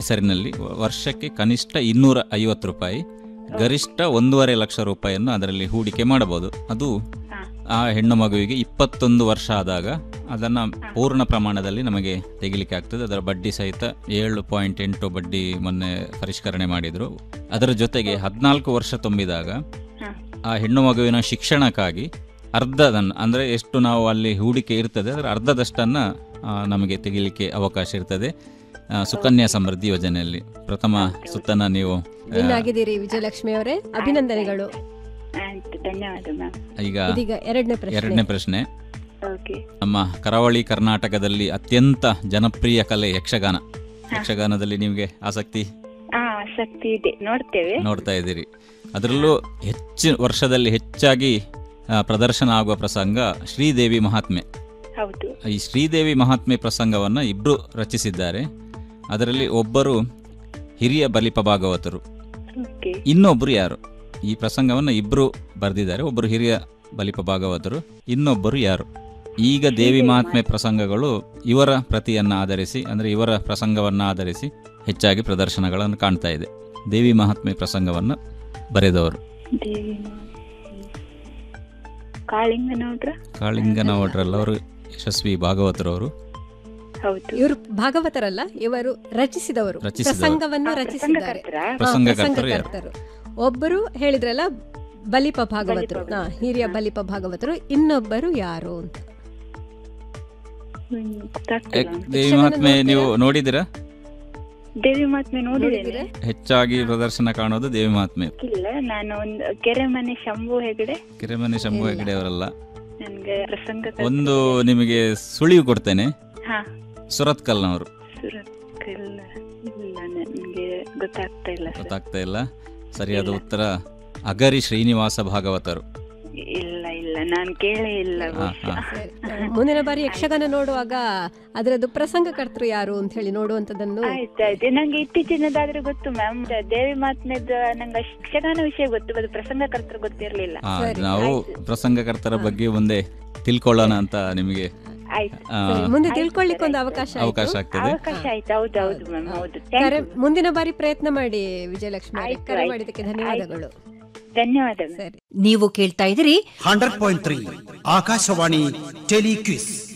ಹೆಸರಿನಲ್ಲಿ ವರ್ಷಕ್ಕೆ ಕನಿಷ್ಠ ಇನ್ನೂರ ಐವತ್ತು ರೂಪಾಯಿ ಗರಿಷ್ಠ ಒಂದೂವರೆ ಲಕ್ಷ ರೂಪಾಯಿಯನ್ನು ಅದರಲ್ಲಿ ಹೂಡಿಕೆ ಮಾಡಬಹುದು ಅದು ಹಾ. ಆ ಹೆಣ್ಣು ಮಗುವಿಗೆ ಇಪ್ಪತ್ತೊಂದು ವರ್ಷ ಆದಾಗ ಅದನ್ನು ಪೂರ್ಣ ಪ್ರಮಾಣದಲ್ಲಿ ನಮಗೆ ತೆಗಿಲಿಕ್ಕೆ ಆಗ್ತದೆ ಅದರ ಬಡ್ಡಿ ಸಹಿತ ಏಳು ಪಾಯಿಂಟ್ ಎಂಟು ಬಡ್ಡಿ ಮೊನ್ನೆ ಪರಿಷ್ಕರಣೆ ಮಾಡಿದರು ಅದರ ಜೊತೆಗೆ ಹದಿನಾಲ್ಕು ವರ್ಷ ತುಂಬಿದಾಗ ಹಾ. ಆ ಹೆಣ್ಣು ಮಗುವಿನ ಶಿಕ್ಷಣಕ್ಕಾಗಿ ಅರ್ಧದನ್ನು ಅಂದರೆ ಎಷ್ಟು ನಾವು ಅಲ್ಲಿ ಹೂಡಿಕೆ ಇರ್ತದೆ ಅದರ ಅರ್ಧದಷ್ಟನ್ನು ಆ, ನಮಗೆ ತೆಗಿಲಿಕ್ಕೆ ಅವಕಾಶ ಇರ್ತದೆ ಆ, ಸುಕನ್ಯಾ ಸಮೃದ್ಧಿ ಯೋಜನೆಯಲ್ಲಿ ಪ್ರಥಮ ಸುತ್ತನ್ನು ನೀವು ಆ, ವಿನ್ ಆಗಿದ್ದೀರಿ ವಿಜಯಲಕ್ಷ್ಮಿ ಅವರೇ ಅಭಿನಂದನೆಗಳು ಆಯ್ತು ಧನ್ಯವಾದ ಮ್ಯಾಮ್ ಇದೀಗ ಈಗ ಎರಡನೇ ಪ್ರಶ್ನೆ ಎರಡನೇ ಪ್ರಶ್ನೆ ಓಕೆ ನಮ್ಮ ಕರಾವಳಿ ಕರ್ನಾಟಕದಲ್ಲಿ ಅತ್ಯಂತ ಜನಪ್ರಿಯ ಕಲೆ ಯಕ್ಷಗಾನ ಯಕ್ಷಗಾನದಲ್ಲಿ ನಿಮಗೆ ಆಸಕ್ತಿ ಹಾ ಆಸಕ್ತಿ ಇದೆ ನೋಡ್ತೇವೆ ನೋಡ್ತಾ ಇದ್ದೀರಿ ಅದರಲ್ಲೂ ಹೆಚ್ಚು ವರ್ಷದಲ್ಲಿ ಹೆಚ್ಚಾಗಿ ಆ, ಪ್ರದರ್ಶನ ಆಗುವ ಪ್ರಸಂಗ ಶ್ರೀದೇವಿ ಮಹಾತ್ಮೆ ಹೌದು ಈ ಶ್ರೀದೇವಿ ಮಹಾತ್ಮೆ ಪ್ರಸಂಗವನ್ನು ಇಬ್ಬರು ರಚಿಸಿದ್ದಾರೆ ಅದರಲ್ಲಿ ಒಬ್ಬರು ಹಿರಿಯ ಬಲಿಪ ಭಾಗವತರು ಓಕೆ ಇನ್ನೊಬ್ಬರು ಯಾರು ಈ ಪ್ರಸಂಗವನ್ನು ಇಬ್ಬರು ಬರೆದಿದ್ದಾರೆ ಒಬ್ಬರು ಹಿರಿಯ ಬಲಿಪ ಭಾಗವತರು ಇನ್ನೊಬ್ಬರು ಯಾರು ಈಗ ದೇವಿ ಮಹಾತ್ಮೆ ಪ್ರಸಂಗಗಳು ಇವರ ಪ್ರತಿಯನ್ನು ಆಧರಿಸಿ ಅಂದರೆ ಇವರ ಪ್ರಸಂಗವನ್ನು ಆಧರಿಸಿ ಹೆಚ್ಚಾಗಿ ಪ್ರದರ್ಶನಗಳನ್ನು ಕಾಣ್ತಾ ಇದೆ ದೇವಿ ಮಹಾತ್ಮೆ ಪ್ರಸಂಗವನ್ನು ಬರೆದವರು ದೇವಿ ಕಾಳಿಂಗನೌಡ್ರ ಕಾಳಿಂಗನವಡ್ರಲ್ಲ ಅವರು ಯಶಸ್ವಿ ಭಾಗವತರವರು ಹೌದು ಇವರು ಭಾಗವತರಲ್ಲ ಇವರು ರಚಿಸಿದವರು ರಚಿಸಿದವರು. ಪ್ರಸಂಗವನ್ನು ಹಾ, ರಚಿಸಿದ್ದಾರೆ ಪ್ರಸಂಗಕರ್ತರ? ಹಾ, ಪ್ರಸಂಗಕರ್ತರು ಯಾರು? ಪ್ರಸಂಗಕರ್ತರು ಒಬ್ಬರು ಹೇಳಿದ್ರಲ್ಲ ಬಲಿಪ ಭಾಗವತರು ಬಲಿಪ ಹಾ, ಹಿರಿಯ ಬಲಿಪ ಭಾಗವತರು ಇನ್ನೊಬ್ಬರು ಯಾರು ಅಂತ ಹ್ಮ್, ಗೊತ್ತಾಗ್ತಿಲ್ಲ ಯಾಕ್- ದೇವಿ ಮಹಾತ್ಮೆ ನೀವು ನೋಡಿದಿರಾ ದೇವಿ ಮಹಾತ್ಮೆ ನೋಡಿದ್ದೇನೆ ನೋಡಿದ್ದೀರಾ? ಹೆಚ್ಚಾಗಿ ಪ್ರದರ್ಶನ ಕಾಣೋದು ದೇವಿ ಮಹಾತ್ಮೆ ಇಲ್ಲ ನಾನು ಒಂದು ಕೆರೆಮನೆ ಶಂಭು ಹೆಗಡೆ ಕೆರೆಮನೆ ಶಂಭು ಹೆಗಡೆ ಅವರಲ್ಲ ನನ್ಗೆ ಪ್ರಸಂಗ ಒಂದು ನಿಮಗೆ ಸುಳಿವು ಕೊಡ್ತೇನೆ ಹಾ ಸುರತ್ಕಲ್ನವರು ಸುರತ್ಕಲ್ ಇಲ್ಲ ನನ್ಗೆ ಗೊತ್ತಾಗ್ತಾ ಇಲ್ಲ ಸರ್ ಗೊತ್ತಾಗ್ತಾ ಇಲ್ಲ ಸರಿಯಾದ ಉತ್ತರ ಅಗರಿ ಶ್ರೀನಿವಾಸ ಭಾಗವತರು ಇಲ್ಲ ಇಲ್ಲ ನಾನು ಕೇಳೇ ಇಲ್ಲ ಹಾ, ಬಹುಶಃ. ಹಾ. ಸರಿ. ಆ, ಮುಂದಿನ ಬಾರಿ ಯಕ್ಷಗಾನ ನೋಡುವಾಗ ಅದರದ್ದು ಪ್ರಸಂಗಕರ್ತರು ಯಾರು ಅಂತ ಹೇಳಿ ನೋಡುವಂತದನ್ನು ಆಯ್ತಾಯ್ತು ನಂಗೆ ಇತ್ತೀಚಿನದಾದ್ರೆ ಗೊತ್ತು ಮ್ಯಾಮ್ ದೇವಿ ಮಾತ್ನೆದ ನಂಗೆ ಶಿಕ್ಷಗಾನ ವಿಷಯ ಗೊತ್ತು ಅದು ಪ್ರಸಂಗಕರ್ತರು ಗೊತ್ತಿರ್ಲಿಲ್ಲ ಆ, ಸರಿ, ನಾವು ಪ್ರಸಂಗಕರ್ತರ ಬಗ್ಗೆ ಮುಂದೆ ತಿಳ್ಕೊಳ್ಳೋಣ ಅಂತ ನಿಮಗೆ ಆಯ್ತು ಆ, ಸರಿ, ಮುಂದೆ ತಿಳ್ಕೊಳ್ಳಿಕ್ಕೆ ಒಂದು ಅವಕಾಶ ಆಯ್ತು. ಅವಕಾಶ ಆಗ್ತದೆ ಅವಕಾಶ ಆಯ್ತು ಹೌದು ಹೌದು ಮ್ಯಾಮ್ ಹೌದು ಕರೆ Thank you. ಮುಂದಿನ ಬಾರಿ ಪ್ರಯತ್ನ ಮಾಡಿ ವಿಜಯಲಕ್ಷ್ಮಿ ಅವರೇ. ಆಯ್ತು, ಕರೆ ಆಯ್ತು. ಮಾಡಿದ್ದಕ್ಕೆ ಧನ್ಯವಾದಗಳು ಧನ್ಯವಾದ ಮ್ಯಾಮ್ ಸರಿ ನೀವು ಕೇಳ್ತಾ ಇದ್ದೀರಿ ಹಂಡ್ರೆಡ್ ಪಾಯಿಂಟ್ ತ್ರೀ ಆಕಾಶವಾಣಿ ಟೆಲಿಕ್ವಿಸ್